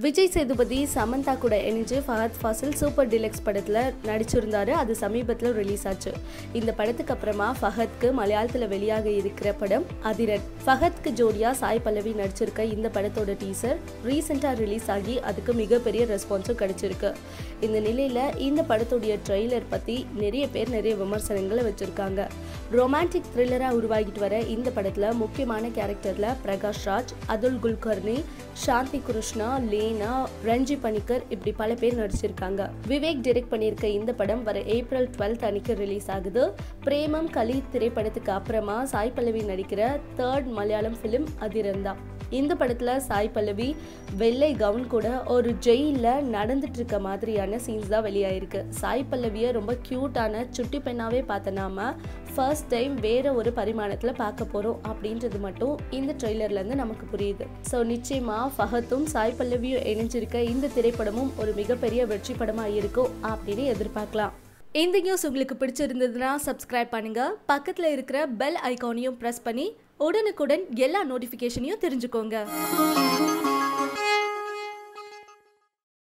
விஜய் சேதுபதி சமந்தா கூட இணைஞ்சு Fahadh Fazil super deluxe படத்தில் நடிச்சிருந்தாரு அது சமீபத்தில் ரிலீஸ் ஆச்சு இந்த படத்துக்கு அப்புறமா ஃபஹத்க்கு மலையாளத்தில் வெளியாக இருக்கிற படம் அதிரன் ஃபஹத்க்கு ஜோடியா சாய் பல்லவி நடிச்சிருக்க இந்த படத்தோட டீசர் ரீசெண்டாக ரிலீஸ் ஆகி அதுக்கு மிகப்பெரிய ரெஸ்பான்ஸும் கிடைச்சிருக்கு இந்த நிலையில் இந்த படத்துடைய ட்ரெய்லர் பற்றி நிறைய பேர் நிறைய விமர்சனங்களை வச்சுருக்காங்க ரொமான்டிக் த்ரில்லராக உருவாகிட்டு வர இந்த படத்தில் முக்கியமான கேரக்டரில் பிரகாஷ் ராஜ் அதுல் குல்கர்னி சாந்தி கிருஷ்ணா லேனா ரஞ்சி பணிக்கர் இப்படி பல பேர் நடிச்சிருக்காங்க விவேக் டைரக்ட் பண்ணியிருக்க இந்த படம் வர ஏப்ரல் டுவெல்த் அன்னைக்கு ரிலீஸ் ஆகுது பிரேமம் கலி திரைப்படத்துக்கு அப்புறமா சாய் பல்லவி நடிக்கிற தேர்ட் மலையாளம் ஃபிலிம் அதிரந்தா இந்த படத்துல சாய் பல்லவி வெள்ளை கவுன் கூட ஒரு ஜெயில நடந்துட்டு இருக்க மாதிரியான சீன்ஸ் தான் வெளியாயிருக்கு சாய் பல்லவியை ரொம்ப கியூட்டான சுட்டி பெண்ணாவே பார்த்த நாம ஃபர்ஸ்ட் டைம் வேற ஒரு பரிமாணத்துல பார்க்க போறோம் அப்படின்றது மட்டும் இந்த ட்ரெய்லர்ல இருந்து நமக்கு புரியுது ஸோ நிச்சயமா ஃபஹத்தும் சாய் பல்லவியும் இணைஞ்சிருக்க இந்த திரைப்படமும் ஒரு மிகப்பெரிய வெற்றி படமா இருக்கும் அப்படின்னு எதிர்பார்க்கலாம் இந்த நியூஸ் உங்களுக்கு பிடிச்சிருந்ததுன்னா சப்ஸ்கிரைப் பண்ணுங்க பக்கத்துல இருக்கிற பெல் ஐகானையும் ப்ரெஸ் பண்ணி உடனுக்குடன் எல்லா நோட்டிஃபிகேஷனையும் தெரிஞ்சுக்கோங்க